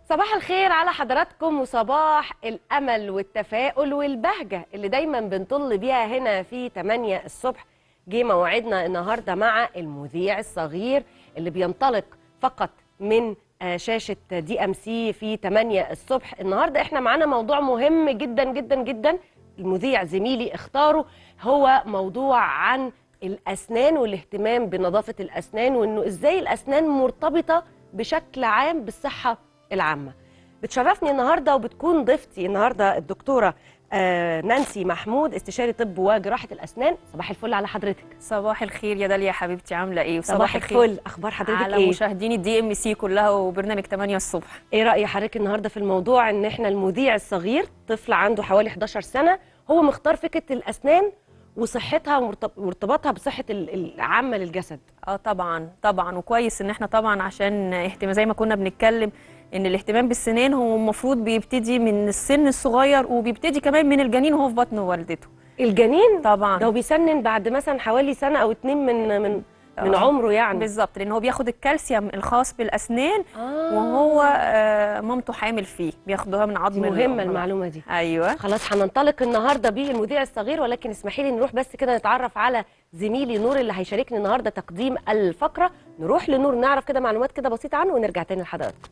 صباح الخير على حضراتكم وصباح الأمل والتفاؤل والبهجة اللي دايما بنطل بيها هنا في 8 الصبح جه موعدنا النهاردة مع المذيع الصغير اللي بينطلق فقط من آه، شاشة دي ام سي في 8 الصبح النهاردة احنا معانا موضوع مهم جدا جدا جدا المذيع زميلي اختاره هو موضوع عن الأسنان والاهتمام بنظافة الأسنان وإنه إزاي الأسنان مرتبطة بشكل عام بالصحة العامة بتشرفني النهارده وبتكون ضيفتي النهارده الدكتوره آه نانسي محمود استشاري طب وجراحه الاسنان صباح الفل على حضرتك صباح الخير يا داليا حبيبتي عامله ايه صباح الفل اخبار حضرتك على ايه مشاهدين الدي ام سي كلها وبرنامج 8 الصبح ايه راي حضرتك النهارده في الموضوع ان احنا المذيع الصغير طفل عنده حوالي 11 سنه هو مختار فكره الاسنان وصحتها ومرتب- وارتباطها بصحه ال- العامه للجسد اه طبعا طبعا وكويس ان احنا طبعا عشان اهتمام زي ما كنا بنتكلم ان الاهتمام بالسنان هو المفروض بيبتدي من السن الصغير وبيبتدي كمان من الجنين وهو في بطن والدته الجنين طبعا ده هو بيسنن بعد مثلا حوالي سنه او اتنين من من من آه. عمره يعني بالظبط لان هو بياخد الكالسيوم الخاص بالاسنان آه. وهو آه مامته حامل فيه بياخدوها من دي عظم مهمه الأم. المعلومه دي ايوه خلاص هننطلق النهارده بالمذيع الصغير ولكن اسمحي لي نروح بس كده نتعرف على زميلي نور اللي هيشاركني النهارده تقديم الفقره نروح لنور نعرف كده معلومات كده بسيطه عنه ونرجع تاني لحضراتكم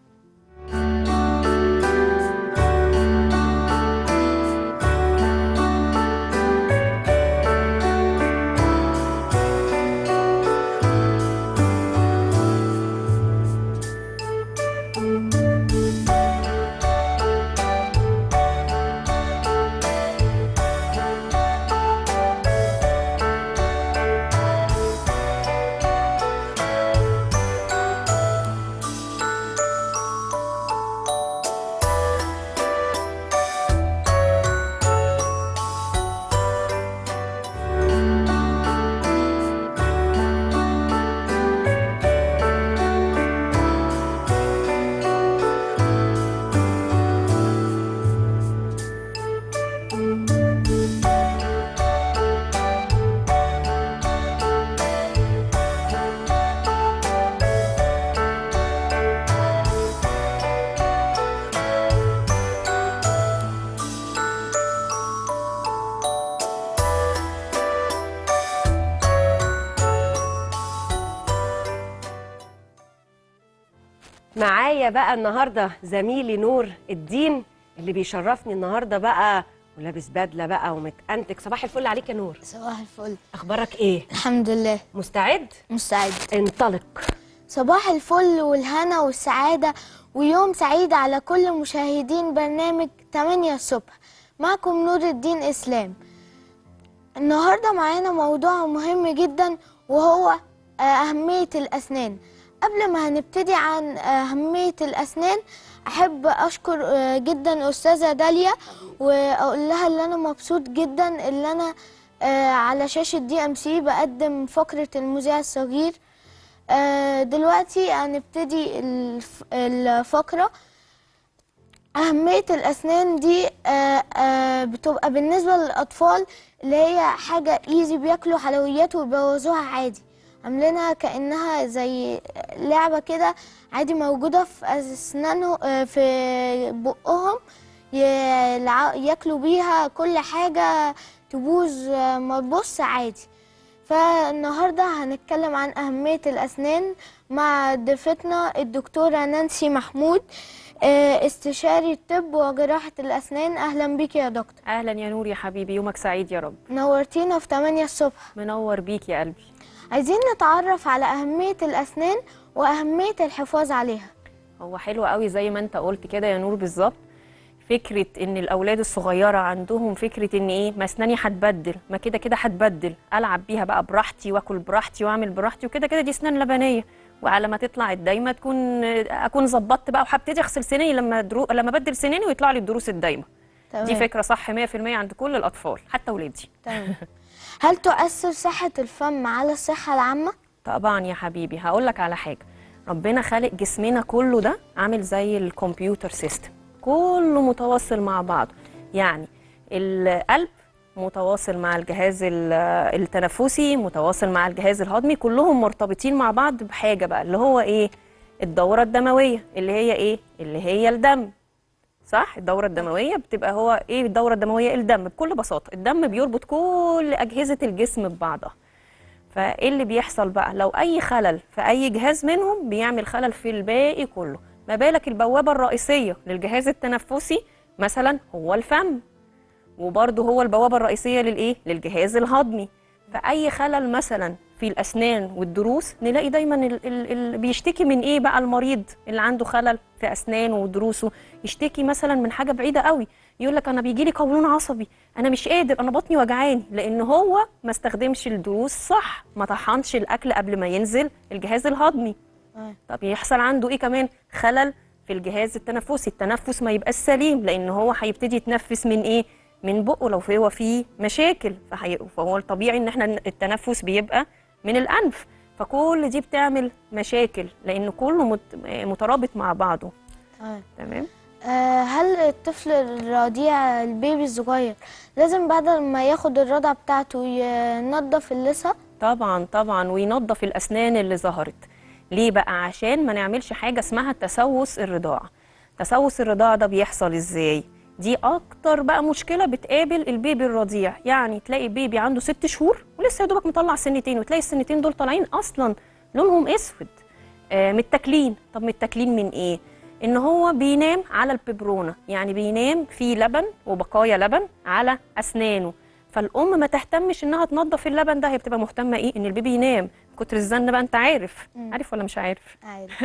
معايا بقى النهارده زميلي نور الدين اللي بيشرفني النهارده بقى ولابس بدله بقى ومتأنتك صباح الفل عليك يا نور صباح الفل اخبارك ايه الحمد لله مستعد مستعد انطلق صباح الفل والهنا والسعادة ويوم سعيد على كل مشاهدين برنامج 8 الصبح معكم نور الدين إسلام النهاردة معانا موضوع مهم جدا وهو آه، أهمية الأسنان قبل ما هنبتدي عن أهمية الأسنان أحب أشكر آه، جدا أستاذة داليا وأقول لها اللي أنا مبسوط جدا اللي أنا آه، على شاشة دي أم سي بقدم فقرة المذيع الصغير آه، دلوقتي هنبتدي الف- الفقرة أهمية الأسنان دي آه، آه، بتبقى بالنسبة للأطفال اللي هي حاجة إيزي بياكلوا حلويات ويبوظوها عادي عاملينها كأنها زي لعبة كده عادي موجودة في أسنانهم آه، في بقهم يلع- ياكلوا بيها كل حاجة تبوظ آه، ما تبص عادي فالنهاردة هنتكلم عن أهمية الأسنان مع ضيفتنا الدكتورة نانسي محمود آه، استشاري الطب وجراحة الأسنان أهلا بيك يا دكتور اهلا يا نور يا حبيبي يومك سعيد يا رب نورتينا في 8 الصبح منور بيك يا قلبي عايزين نتعرف على أهمية الأسنان وأهمية الحفاظ عليها هو حلو قوي زي ما انت قلت كده يا نور بالظبط فكره ان الاولاد الصغيره عندهم فكره ان ايه ما اسناني هتبدل ما كده كده هتبدل العب بيها بقى براحتي واكل براحتي واعمل براحتي وكده كده دي اسنان لبنيه وعلى ما تطلع الدايمه تكون اكون ظبطت بقى وهبتدي اغسل سناني لما درو... لما بدل سناني ويطلع لي الضروس الدايمه تمام دي فكره صح 100% عند كل الاطفال حتى ولادي تمام هل تؤثر صحة الفم على الصحة العامة؟ طبعا يا حبيبي هقول لك على حاجه ربنا خالق جسمنا كله ده عامل زي الكمبيوتر سيستم كله متواصل مع بعض يعني القلب متواصل مع الجهاز ال- التنفسي متواصل مع الجهاز الهضمي كلهم مرتبطين مع بعض بحاجه بقى اللي هو ايه الدوره الدمويه اللي هي ايه اللي هي الدم صح الدوره الدمويه بتبقى هو ايه الدوره الدمويه الدم بكل بساطه الدم بيربط كل اجهزه الجسم ببعضها فايه اللي بيحصل بقى لو اي خلل في اي جهاز منهم بيعمل خلل في الباقي كله ما بالك البوابه الرئيسيه للجهاز التنفسي مثلا هو الفم وبرضه هو البوابه الرئيسيه للايه للجهاز الهضمي فاي خلل مثلا في الاسنان والضروس نلاقي دايما ال ال ال بيشتكي من ايه بقى المريض اللي عنده خلل في اسنانه وضروسه يشتكي مثلا من حاجه بعيده قوي يقول لك انا بيجي لي قولون عصبي انا مش قادر انا بطني وجعاني لان هو ما استخدمش الضروس صح ما طحنش الاكل قبل ما ينزل الجهاز الهضمي آه. طب يحصل عنده ايه كمان خلل في الجهاز التنفسي التنفس ما يبقاش سليم لان هو هيبتدي يتنفس من ايه من بقه لو هو فيه مشاكل فهي... فهو الطبيعي ان احنا التنفس بيبقى من الانف فكل دي بتعمل مشاكل لان كله مت... مترابط مع بعضه تمام تمام آه، هل الطفل الرضيع البيبي الصغير لازم بعد ما ياخد الرضعة بتاعته ينظف اللثة؟ طبعا طبعا وينظف الاسنان اللي ظهرت ليه بقى عشان ما نعملش حاجه اسمها تسوس الرضاعه تسوس الرضاعه ده بيحصل ازاي دي اكتر بقى مشكله بتقابل البيبي الرضيع يعني تلاقي بيبي عنده ست شهور ولسه يا دوبك مطلع سنتين وتلاقي السنتين دول طالعين اصلا لونهم اسود آه متاكلين طب متاكلين من ايه ان هو بينام على الببرونه يعني بينام في لبن وبقايا لبن على اسنانه فالام ما تهتمش انها تنظف اللبن ده هي بتبقى مهتمه ايه ان البيبي ينام كتر الزن بقى انت عارف مم. عارف ولا مش عارف عارف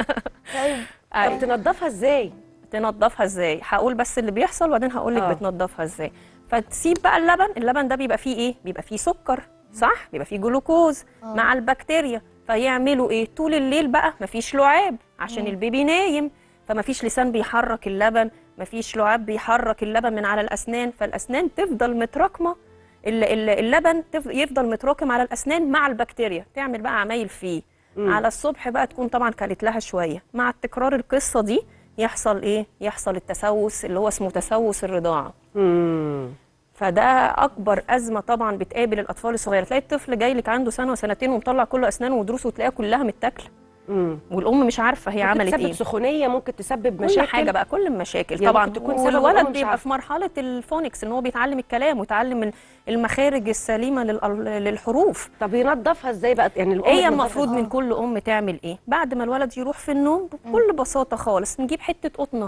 طيب طب تنضفها ازاي تنضفها ازاي هقول بس اللي بيحصل وبعدين هقول لك آه. بتنضفها ازاي فتسيب بقى اللبن اللبن ده بيبقى فيه ايه بيبقى فيه سكر صح بيبقى فيه جلوكوز آه. مع البكتيريا فيعملوا ايه طول الليل بقى مفيش لعاب عشان البيبي نايم فمفيش لسان بيحرك اللبن مفيش لعاب بيحرك اللبن من على الاسنان فالاسنان تفضل متراكمه ال- ال- اللبن تف- يفضل متراكم على الاسنان مع البكتيريا تعمل بقى عمايل فيه مم. على الصبح بقى تكون طبعا كلت لها شويه مع التكرار القصه دي يحصل ايه يحصل التسوس اللي هو اسمه تسوس الرضاعه امم فده اكبر ازمه طبعا بتقابل الاطفال الصغيره تلاقي الطفل جاي لك عنده سنه وسنتين ومطلع كل اسنانه ودروسه وتلاقيها كلها متاكله امم والام مش عارفه هي عملت تسبب ايه سخونيه ممكن تسبب كل مشاكل حاجه بقى كل المشاكل يعني طبعا ممكن تكون سبب والولد الأم مش بيبقى عارفة. في مرحله الفونكس ان هو بيتعلم الكلام ويتعلم ال- المخارج السليمه للأل- للحروف طب ينضفها ازاي بقى يعني الام هي تنضفها المفروض إزاي؟ من كل ام تعمل ايه بعد ما الولد يروح في النوم بكل بساطه خالص نجيب حته قطنه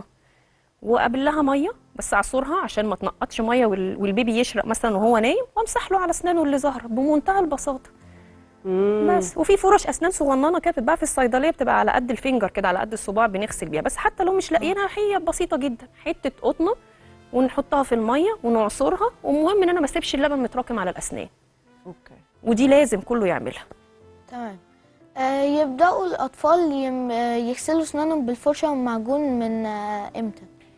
وقبلها ميه بس اعصرها عشان ما تنقطش ميه وال- والبيبي يشرق مثلا وهو نايم وامسح له على اسنانه اللي ظاهره بمنتهى البساطه مم. بس وفي فرش اسنان صغننه كده بتتباع في الصيدليه بتبقى على قد الفينجر كده على قد الصباع بنغسل بيها بس حتى لو مش لاقيينها هي بسيطه جدا حته قطنه ونحطها في الميه ونعصرها والمهم ان انا ما اسيبش اللبن متراكم على الاسنان اوكي ودي لازم كله يعملها تمام آه، يبدأوا الأطفال يم- آه، يغسلوا أسنانهم بالفرشة والمعجون من آه، إمتى؟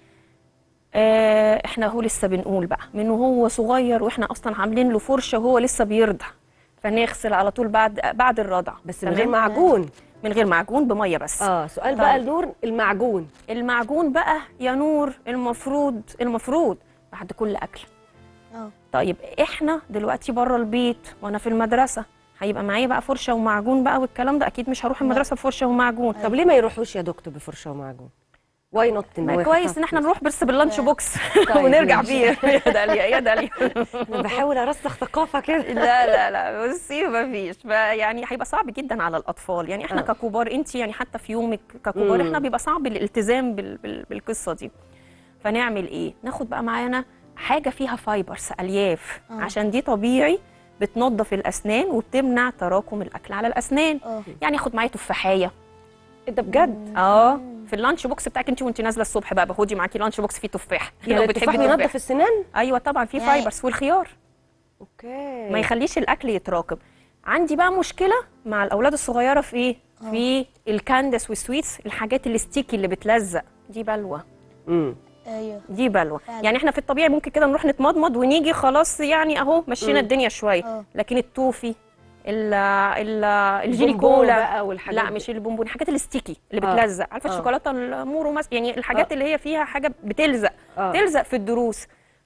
آه احنا هو لسه بنقول بقى من وهو صغير واحنا اصلا عاملين له فرشه وهو لسه بيرضع فنغسل على طول بعد بعد الرضع بس من تمام؟ غير معجون من غير معجون بميه بس اه سؤال طيب. بقى لنور المعجون المعجون بقى يا نور المفروض المفروض بعد كل اكل اه طيب احنا دلوقتي بره البيت وانا في المدرسه هيبقى معايا بقى فرشه ومعجون بقى والكلام ده اكيد مش هروح المدرسه بفرشه ومعجون طب ليه ما يروحوش يا دكتور بفرشه ومعجون واي نوت ما كويس ان احنا نروح بس باللانش بوكس طيب، ونرجع ماشي. بيه يا داليا يا داليا انا بحاول ارسخ ثقافه كده لا لا لا بصي ما فيش يعني هيبقى صعب جدا على الاطفال يعني احنا آه. ككبار انت يعني حتى في يومك ككبار مم. احنا بيبقى صعب الالتزام بال بال بالقصه دي فنعمل ايه ناخد بقى معانا حاجه فيها فايبرز الياف آه. عشان دي طبيعي بتنظف الاسنان وبتمنع تراكم الاكل على الاسنان اه يعني اخد معايا تفاحيه انت بجد اه في اللانش بوكس بتاعك انت وانت نازله الصبح بقى باخدي معاكي لانش بوكس فيه تفاح يعني لو التفاح بتحبي بينضف السنان ايوه طبعا فيه يعني- فايبرز والخيار اوكي ما يخليش الاكل يتراكم عندي بقى مشكله مع الاولاد الصغيره في ايه في الكاندس والسويتس الحاجات الستيكي اللي بتلزق دي بلوى امم ايوه دي بلوى فعلا. يعني احنا في الطبيعي ممكن كده نروح نتمضمض ونيجي خلاص يعني اهو مشينا مم. الدنيا شويه اه لكن التوفي ال ال الجيلي البونبون كولا بقى والحاجات لا دي. مش البونبون الحاجات الستيكي اللي آه. بتلزق عارفه آه. الشوكولاته المورو مثلا يعني الحاجات اللي هي فيها حاجه بتلزق آه. تلزق في الضروس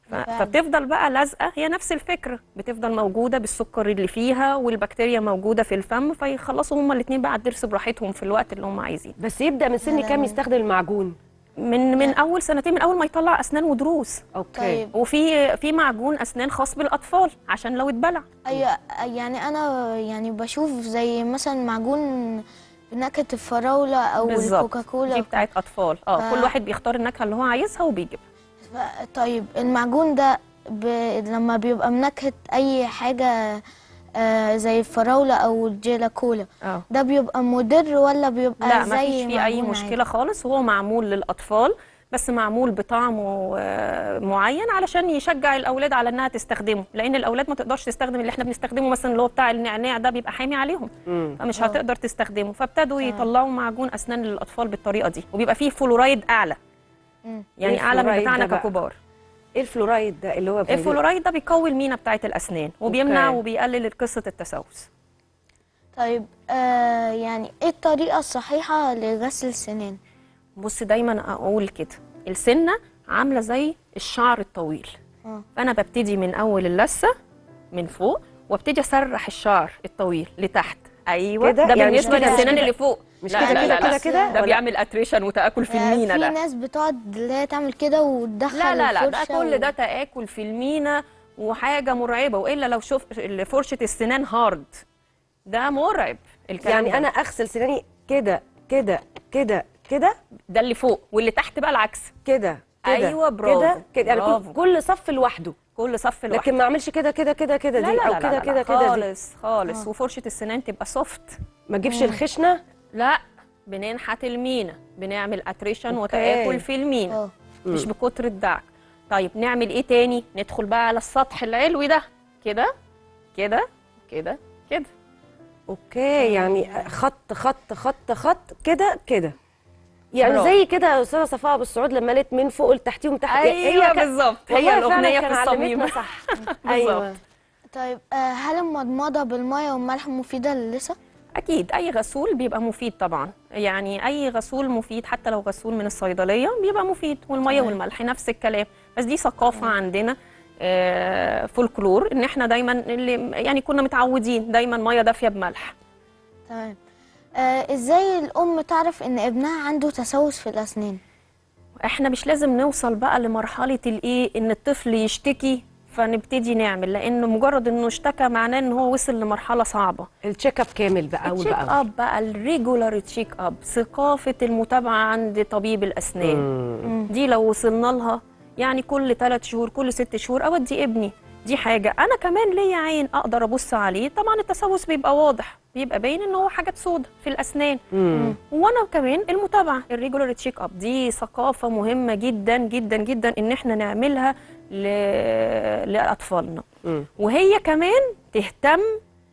ف- فعلا. فبتفضل بقى لازقه هي نفس الفكره بتفضل موجوده بالسكر اللي فيها والبكتيريا موجوده في الفم فيخلصوا هما الاثنين بقى على الضرس براحتهم في الوقت اللي هم عايزينه بس يبدا من سن لا، كام لا. يستخدم المعجون من من اول سنتين من اول ما يطلع اسنان ودروس اوكي طيب وفي في معجون اسنان خاص بالاطفال عشان لو اتبلع أي يعني أنا يعني بشوف زي مثلا معجون بنكهة الفراولة أو بالظبط الكوكاكولا دي بتاعت اطفال اه ف- كل واحد بيختار النكهه اللي هو عايزها وبيجيبها ف- طيب المعجون ده ب... لما بيبقى منكهة أي حاجة آه زي الفراولة أو الجيلاكولا اه ده بيبقى مضر ولا بيبقى لا زي ما فيش فيه اي معجون مشكله خالص هو معمول للاطفال بس معمول بطعم آه، معين علشان يشجع الاولاد على انها تستخدمه لان الاولاد ما تقدرش تستخدم اللي احنا بنستخدمه مثلا اللي هو بتاع النعناع ده بيبقى حامي عليهم مم. فمش آه. هتقدر تستخدمه فابتدوا تمام. يطلعوا معجون اسنان للاطفال بالطريقه دي وبيبقى فيه فلورايد اعلى مم. يعني إيه اعلى من الفلورايد بتاعنا ده بقى؟ ككبار ايه الفلورايد ده اللي هو بي- الفلورايد ده بيقوي المينا بتاعه الاسنان وبيمنع أوكي. وبيقلل قصه التسوس طيب آه يعني ايه الطريقة الصحيحة لغسل السنان؟ بص دايما اقول كده السنه عامله زي الشعر الطويل اه فانا ببتدي من اول اللثه من فوق وابتدي اسرح الشعر الطويل لتحت ايوه كده؟ ده يعني بالنسبه مش كده- للسنان مش اللي فوق مش لا كده لا كده لا لا. كده كده ده ولا- بيعمل اتريشن وتاكل في آه، المينا في ده ناس بتقعد اللي هي تعمل كده وتدخل لا لا لا ده الفرشة كل و- ده تاكل في المينا وحاجه مرعبه والا لو شوف فرشه السنان هارد ده مرعب الكلام يعني ده. انا اغسل سناني كده كده كده كده ده اللي فوق واللي تحت بقى العكس كده كده أيوة، برافو، كده كده يعني كل, برافو. كل صف لوحده كل صف لوحده لكن ما اعملش كده كده كده كده لا دي لا او لا كده لا كده لا كده دي خالص خالص وفرشه السنان تبقى سوفت ما اجيبش الخشنه لا بننحت المينا بنعمل اتريشن أوكي. وتاكل في المينا اه مش بكتر الدعك طيب نعمل ايه تاني ندخل بقى على السطح العلوي ده كده كده كده كده اوكي يعني خط خط خط خط كده كده يعني برافو. زي كده يا استاذه صفاء ابو السعود لما قالت من فوق لتحتيه ومن تحت ايوه ك- بالظبط والله هي فعلاً الاغنيه كان في الصميم علمتنا صح ايوه طيب آه هل المضمضة بالمية والملح مفيدة للثة؟ اكيد اي غسول بيبقى مفيد طبعا يعني اي غسول مفيد حتى لو غسول من الصيدليه بيبقى مفيد والميه تمام. والملح نفس الكلام بس دي ثقافه عندنا آه، فولكلور ان احنا دايما اللي يعني كنا متعودين دايما ميه دافيه بملح تمام آه ازاي الأم تعرف إن ابنها عنده تسوس في الأسنان؟ احنا مش لازم نوصل بقى لمرحله الايه ان الطفل يشتكي فنبتدي نعمل لان مجرد انه اشتكى معناه ان هو وصل لمرحله صعبه التشيك اب كامل بقى اول التشيك باول اب بقى الريجولار تشيك اب ثقافه المتابعه عند طبيب الاسنان مم. دي لو وصلنا لها يعني كل ثلاث شهور كل ست شهور اودي ابني دي حاجه انا كمان ليا عين اقدر ابص عليه طبعا التسوس بيبقى واضح بيبقى باين ان هو حاجات سودة في الاسنان مم. وانا كمان المتابعه الريجولار تشيك اب دي ثقافه مهمه جدا جدا جدا ان احنا نعملها ل... لاطفالنا مم. وهي كمان تهتم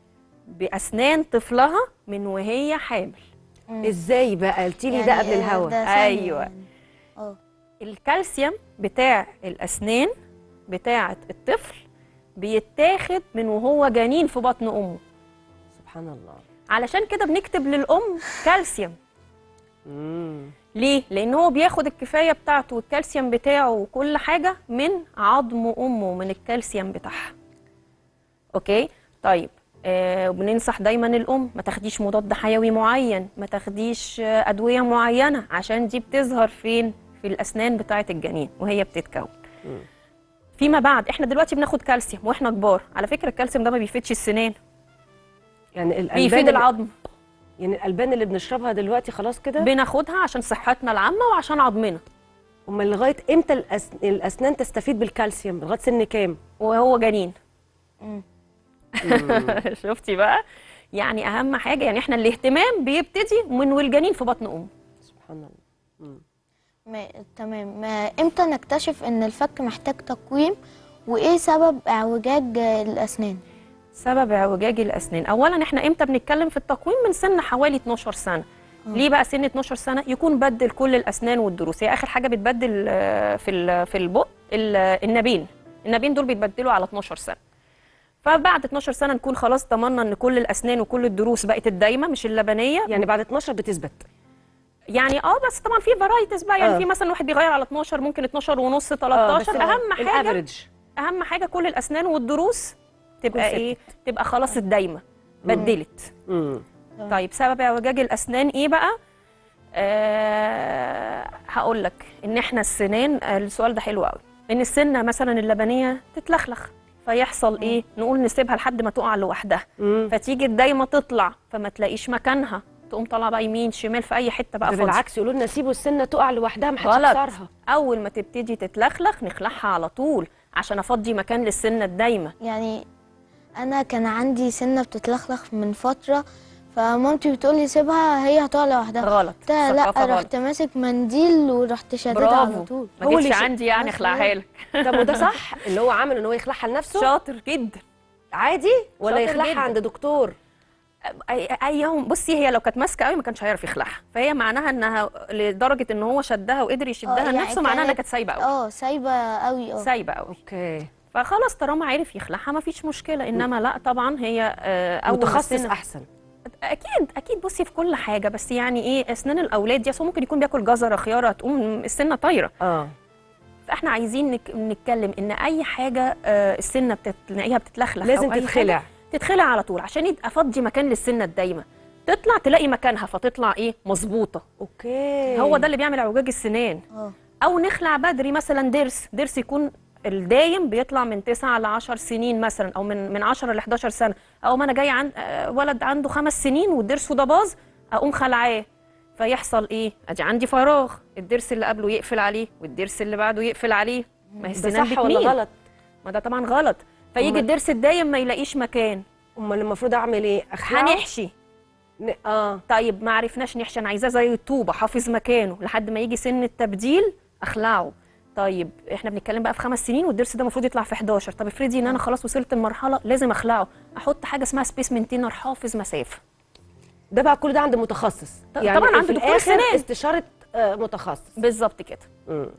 باسنان طفلها من وهي حامل ازاي بقى قلتي لي ده يعني قبل آه، الهوا ده ثانية أيوة. يعني. اه الكالسيوم بتاع الاسنان بتاعه الطفل بيتاخد من وهو جنين في بطن امه سبحان الله علشان كده بنكتب للام كالسيوم مم. ليه لان هو بياخد الكفايه بتاعته والكالسيوم بتاعه وكل حاجه من عظم امه من الكالسيوم بتاعها اوكي طيب آه وبننصح دايما الام ما تاخديش مضاد حيوي معين ما تاخديش آه ادويه معينه عشان دي بتظهر فين في الاسنان بتاعه الجنين وهي بتتكون فيما بعد احنا دلوقتي بناخد كالسيوم واحنا كبار على فكره الكالسيوم ده ما بيفيدش السنان يعني الالبان بيفيد اللي- العظم يعني الالبان اللي بنشربها دلوقتي خلاص كده بناخدها عشان صحتنا العامه وعشان عظمنا امال لغايه امتى الأس... الاسنان تستفيد بالكالسيوم لغايه سن كام وهو جنين مم. شفتي بقى يعني اهم حاجه يعني احنا الاهتمام بيبتدي من والجنين في بطن امه سبحان الله ما تمام ما امتى نكتشف ان الفك محتاج تقويم وايه سبب اعوجاج آه، الاسنان سبب اعوجاج الاسنان اولا احنا امتى بنتكلم في التقويم من سن حوالي 12 سنه ليه بقى سن 12 سنه يكون بدل كل الاسنان والضروس هي اخر حاجه بتبدل آه، في ال- في البق ال- النابين النابين دول بيتبدلوا على 12 سنه فبعد 12 سنه نكون خلاص ضمننا ان كل الاسنان وكل الضروس بقت الدايمه مش اللبنيه يعني بعد 12 بتثبت يعني اه بس طبعا في فرايتيز بقى يعني آه. في مثلا واحد بيغير على 12 ممكن 12 ونص آه، 13 بس اهم حاجه الافريج اهم حاجه كل الاسنان والضروس تبقى كونسبت. ايه تبقى خلاص الدايمه بدلت مم. طيب سبب اعوجاج الاسنان ايه بقى أه هقول لك ان احنا السنان آه، السؤال ده حلو قوي ان السنه مثلا اللبنيه تتلخلخ فيحصل ايه نقول نسيبها لحد ما تقع لوحدها مم. فتيجي الدايمه تطلع فما تلاقيش مكانها تقوم طالعه بقى يمين شمال في اي حته بقى ده فاضيه بالعكس يقولوا لنا سيبوا السنه تقع لوحدها ما حدش غلط يكسرها اول ما تبتدي تتلخلخ نخلعها على طول عشان افضي مكان للسنه الدايمه يعني انا كان عندي سنه بتتلخلخ من فتره فمامتي بتقولي سيبها هي هتقع لوحدها غلط قلت لها لا ثقافة غلط. رحت ماسك منديل ورحت شاددها على برافو طول ما هو جيتش اللي ش- عندي يعني اخلعها لك طب وده صح اللي هو عامل ان هو يخلعها لنفسه شاطر جدا عادي ولا شاطر يخلعها جدا. عند دكتور اي أي يوم بصي هي لو كانت ماسكه قوي ما كانش هيعرف يخلعها فهي معناها انها لدرجه ان هو شدها وقدر يشدها يعني لنفسه معناها انها كانت- كانت سايبه قوي اه سايبه قوي اه سايبه قوي اوكي فخلاص طالما عرف يخلعها ما فيش مشكله انما لا طبعا هي آه، اول ما متخصص السن- احسن اكيد اكيد بصي في كل حاجه بس يعني ايه اسنان الاولاد دي أصل هو ممكن يكون بياكل جزره خياره تقوم السنه طايره اه فاحنا عايزين نك... نتكلم ان اي حاجه آه، السنه بتت... نلاقيها بتتلخلخ أو لازم أي تتخلع حاجة تتخلع على طول عشان يبقى فضي مكان للسنه الدايمه تطلع تلاقي مكانها فتطلع ايه مظبوطه اوكي هو ده اللي بيعمل اعوجاج السنان اه او نخلع بدري مثلا ضرس ضرس يكون الدايم بيطلع من 9 ل 10 سنين مثلا او من من 10 ل 11 سنه او ما انا جاي عند آه، ولد عنده خمس سنين والضرس ده باظ اقوم خلعاه فيحصل ايه ادي عندي فراغ الضرس اللي قبله يقفل عليه والضرس اللي بعده يقفل عليه ما هي ده السنان صح ولا بتميل غلط ما ده طبعا غلط فيجي أمال- الضرس الدايم ما يلاقيش مكان امال المفروض اعمل ايه اخلعه هنحشي ن- اه طيب ما عرفناش نحشي انا عايزاه زي الطوبه حافظ مكانه لحد ما يجي سن التبديل اخلعه طيب احنا بنتكلم بقى في خمس سنين والضرس ده المفروض يطلع في 11 طب افرضي ان انا خلاص وصلت المرحله لازم اخلعه احط حاجه اسمها سبيس مينتينر حافظ مسافه ده بقى كل ده عند متخصص ط- يعني طبعاً عند في دكتور الآخر السنان. استشاره آه، متخصص بالظبط كده مم.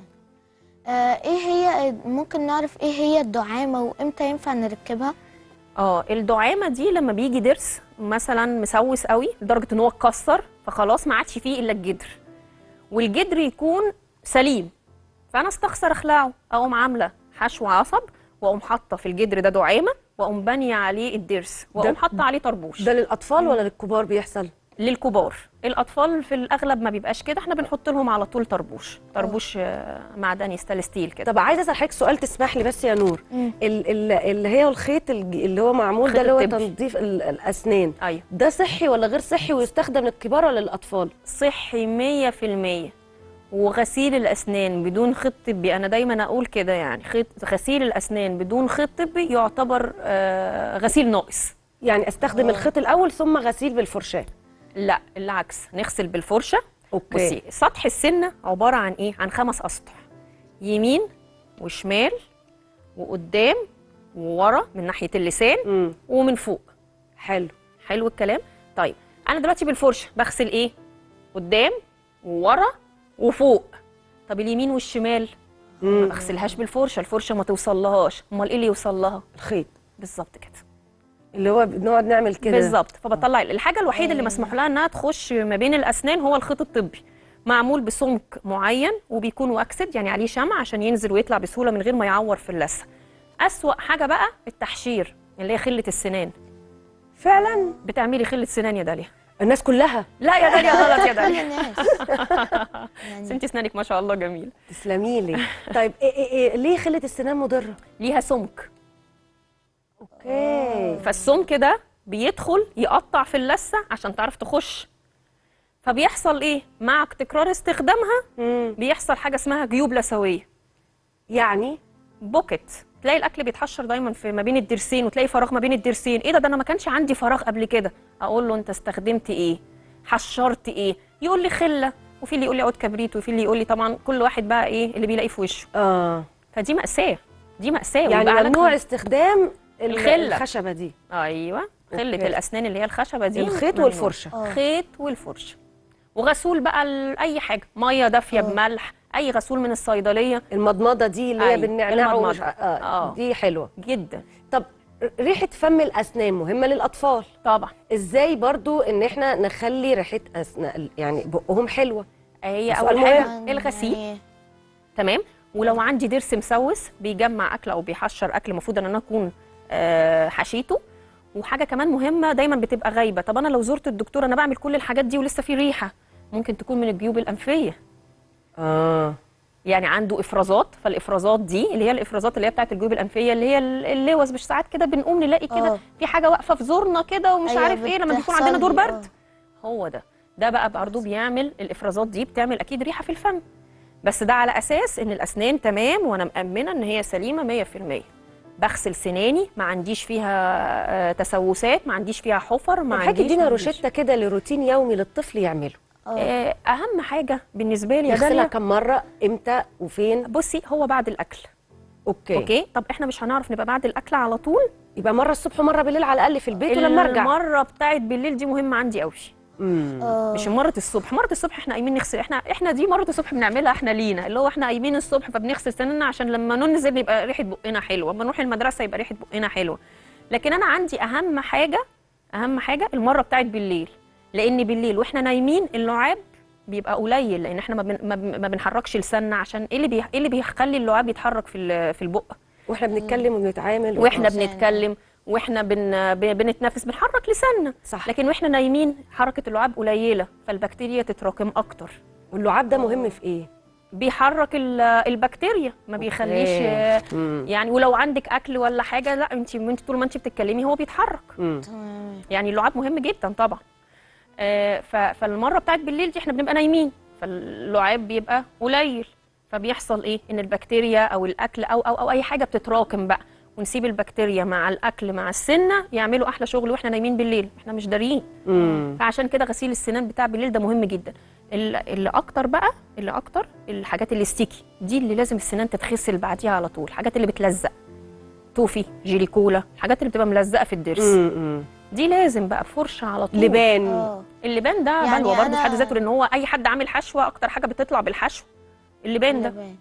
آه، ايه هي ممكن نعرف ايه هي الدعامه وامتى ينفع نركبها اه الدعامه دي لما بيجي ضرس مثلا مسوس قوي لدرجه ان هو اتكسر فخلاص ما عادش فيه الا الجدر والجدر يكون سليم فانا استخسر اخلعه اقوم عامله حشو عصب واقوم حاطه في الجدر ده دعامه واقوم بانيه عليه الضرس واقوم ده- حاطه عليه طربوش ده للاطفال ولا للكبار بيحصل للكبار الاطفال في الاغلب ما بيبقاش كده احنا بنحط لهم على طول طربوش طربوش آه، معدني ستانلس ستيل كده طب عايزه اسال حضرتك سؤال تسمح لي بس يا نور مم. ال- ال- اللي هي الخيط الج- اللي هو معمول الخيط ده اللي هو الطبي. تنظيف ال- الاسنان ايوه ده صحي ولا غير صحي ويستخدم للكبار ولا للاطفال صحي 100% وغسيل الاسنان بدون خيط طبي انا دايما اقول كده يعني خيط غسيل الاسنان بدون خيط طبي يعتبر آه، غسيل ناقص يعني استخدم الخيط الاول ثم غسيل بالفرشاه لا العكس نغسل بالفرشه اوكي بصي سطح السنه عباره عن ايه عن خمس اسطح يمين وشمال وقدام وورا من ناحيه اللسان امم ومن فوق حلو حلو الكلام طيب انا دلوقتي بالفرشه بغسل ايه قدام وورا وفوق طب اليمين والشمال ما امم بغسلهاش بالفرشه الفرشه ما توصلهاش امال ايه اللي يوصل لها الخيط بالظبط كده اللي هو بنقعد نعمل كده بالظبط فبطلع الحاجه الوحيده اللي مسموح لها انها تخش ما بين الاسنان هو الخيط الطبي معمول بسمك معين وبيكون واكسد يعني عليه شمع عشان ينزل ويطلع بسهوله من غير ما يعور في اللثه اسوا حاجه بقى التحشير اللي هي خله السنان فعلا بتعملي خله سنان يا داليا الناس كلها لا يا داليا غلط يا كل داليا الناس بس يعني انت اسنانك ما شاء الله جميل تسلمي لي طيب إيه إيه إيه ليه خله السنان مضره ليها سمك اوكي فالسمك ده بيدخل يقطع في اللثه عشان تعرف تخش فبيحصل ايه مع تكرار استخدامها امم بيحصل حاجه اسمها جيوب لثويه يعني بوكيت تلاقي الاكل بيتحشر دايما في ما بين الضرسين وتلاقي فراغ ما بين الضرسين ايه ده ده انا ما كانش عندي فراغ قبل كده اقول له انت استخدمت ايه حشرت ايه يقول لي خله وفي اللي يقول لي عود كبريت وفي اللي يقول لي طبعا كل واحد بقى ايه اللي بيلاقيه في وشه اه فدي ماساه دي ماساه يعني ويبقى علاجها- ممنوع استخدام ال- الخلة. الخشبه دي ايوه خله أوكي. الاسنان اللي هي الخشبه دي الخيط ممنوع. والفرشه اه خيط والفرشه وغسول بقى ل- اي حاجه ميه دافيه اه. بملح اي غسول من الصيدليه المضمضه دي اللي هي أيوة، بالنعناع ومش المضمضة. ع- آه. آه. دي حلوه جدا طب ريحه فم الاسنان مهمه للاطفال طبعا ازاي برضو ان احنا نخلي ريحه أسنان يعني بقهم حلوه هي سؤال اول حاجه طبعاً الغسيل يعني تمام ولو عندي ضرس مسوس بيجمع اكل او بيحشر اكل المفروض ان انا اكون آه، حشيته وحاجه كمان مهمه دايما بتبقى غايبه طب انا لو زرت الدكتور انا بعمل كل الحاجات دي ولسه في ريحه ممكن تكون من الجيوب الانفيه اه يعني عنده افرازات فالافرازات دي اللي هي الافرازات اللي هي بتاعت الجيوب الانفيه اللي هي ال- اللوز مش ساعات كده بنقوم نلاقي كده آه. في حاجه واقفه في زورنا كده ومش أيوة عارف ايه لما بيكون بتحصل عندنا دور لي، برد هو ده ده بقى برضه بيعمل الافرازات دي بتعمل اكيد ريحه في الفم بس ده على اساس ان الاسنان تمام وانا مامنه ان هي سليمه 100% بغسل سناني ما عنديش فيها آه، تسوسات ما عنديش فيها حفر ما حضرتك عنديش ادينا ما عنديش. روشته كده لروتين يومي للطفل يعمله اه آه، اهم حاجه بالنسبه لي يا يغسلها داليا كم مره امتى وفين بصي هو بعد الاكل اوكي, اوكي طب احنا مش هنعرف نبقى بعد الاكل على طول يبقى مره الصبح ومره بالليل على الاقل في البيت ولما ارجع المره بتاعت بالليل دي مهمه عندي قوي مم. اه مش مره الصبح مره الصبح احنا قايمين نغسل احنا احنا دي مره الصبح بنعملها احنا لينا اللي هو احنا قايمين الصبح فبنغسل سننا عشان لما ننزل يبقى ريحه بقنا حلوه اما نروح المدرسه يبقى ريحه بقنا حلوه لكن انا عندي اهم حاجه اهم حاجه المره بتاعت بالليل لان بالليل واحنا نايمين اللعاب بيبقى قليل لان احنا ما, بن ما, بن- ما بنحركش لساننا عشان ايه اللي بي... ايه اللي بيخلي اللعاب يتحرك في ال- في البق واحنا بنتكلم وبنتعامل واحنا لسان. بنتكلم واحنا بن... ب- بنتنفس بنحرك لساننا صح لكن واحنا نايمين حركه اللعاب قليله فالبكتيريا تتراكم اكتر واللعاب ده مهم في ايه بيحرك ال- البكتيريا ما بيخليش آه، مم. يعني ولو عندك اكل ولا حاجه لا انت انت طول ما انت بتتكلمي هو بيتحرك مم. تمام يعني اللعاب مهم جدا طبعا آه، ف- فالمره بتاعت بالليل دي احنا بنبقى نايمين فاللعاب بيبقى قليل فبيحصل ايه ان البكتيريا او الاكل او او او اي حاجه بتتراكم بقى ونسيب البكتيريا مع الاكل مع السنه يعملوا احلى شغل واحنا نايمين بالليل احنا مش دارين مم. فعشان كده غسيل السنان بتاع بالليل ده مهم جدا ال- اللي اكتر بقى اللي اكتر الحاجات اللي ستيكي دي اللي لازم السنان تتغسل بعديها على طول الحاجات اللي بتلزق توفي جيلي كولا الحاجات اللي بتبقى ملزقه في الضرس مم. مم. دي لازم بقى فرشه على طول لبان اه اللبان ده يعني بلوى برضه في أنا- حد ذاته لان هو اي حد عامل حشوه اكتر حاجه بتطلع بالحشو اللبان ده اللبان.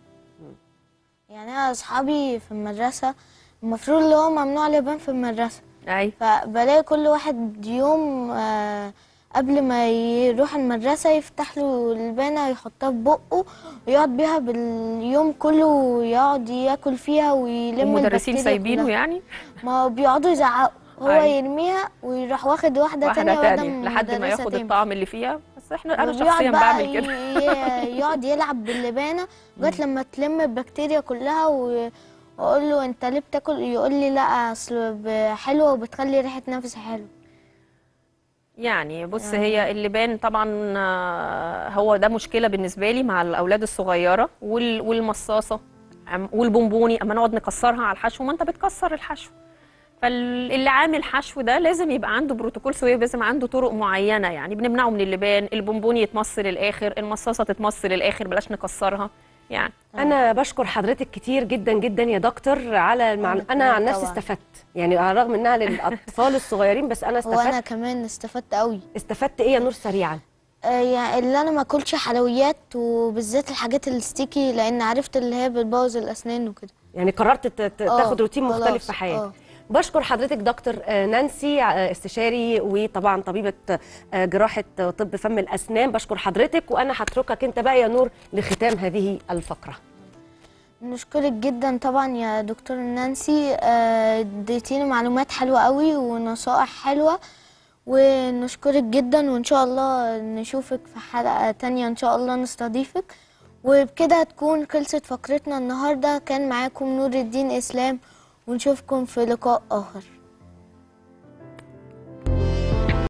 يعني انا اصحابي في المدرسه المفروض اللي هو ممنوع لبان في المدرسه ايوه فبلاقي كل واحد يوم آه، قبل ما يروح المدرسة يفتح له البانة يحطها في بقه ويقعد بيها باليوم كله ويقعد ياكل فيها ويلم المدرسين البكتيريا سايبينه كلها. يعني ما هو بيقعدوا يزعقوا هو أيوة. يرميها ويروح واخد واحدة, واحده تانية بعد تانية لحد ما المدرسة ياخد تمشي. الطعم اللي فيها بس احنا انا وبيقعد شخصيا بقى بعمل كده ي- يقعد يلعب باللبانة لغاية لما تلم البكتيريا كلها و- واقول له انت ليه بتاكل يقول لي لا اصل ب- حلوة وبتخلي ريحة نفسي حلو يعني بص هي اللبان طبعا آه، هو ده مشكله بالنسبه لي مع الاولاد الصغيره وال- والمصاصه عم- والبونبوني اما نقعد نكسرها على الحشو ما انت بتكسر الحشو فاللي عامل حشو ده لازم يبقى عنده بروتوكول سويه لازم عنده طرق معينه يعني بنمنعه من اللبان البونبوني يتمص للاخر المصاصه تتمص للاخر بلاش نكسرها يعني انا بشكر حضرتك كتير جدا جدا يا دكتور على المعلو... أنا انا عن كمان نفسي طبعاً. استفدت يعني على الرغم انها للاطفال الصغيرين بس انا وانا استفدت كمان استفدت قوي استفدت ايه يا نور سريعا آه، يعني اللي انا ما اكلش حلويات وبالذات الحاجات الستيكي لان عرفت اللي هي بتبوظ الاسنان وكده يعني قررت ت- ت- آه، تاخد روتين مختلف خلاص، في حياتك آه. بشكر حضرتك دكتور آه، نانسي آه، استشاري وطبعا طبيبه آه، جراحه طب فم الاسنان بشكر حضرتك وانا هتركك انت بقى يا نور لختام هذه الفقره نشكرك جدا طبعا يا دكتور نانسي آه، اديتيني معلومات حلوة قوي ونصائح حلوة ونشكرك جدا وان شاء الله نشوفك في حلقة تانية ان شاء الله نستضيفك وبكده تكون خلصت فقرتنا النهاردة كان معاكم نور الدين اسلام ونشوفكم في لقاء اخر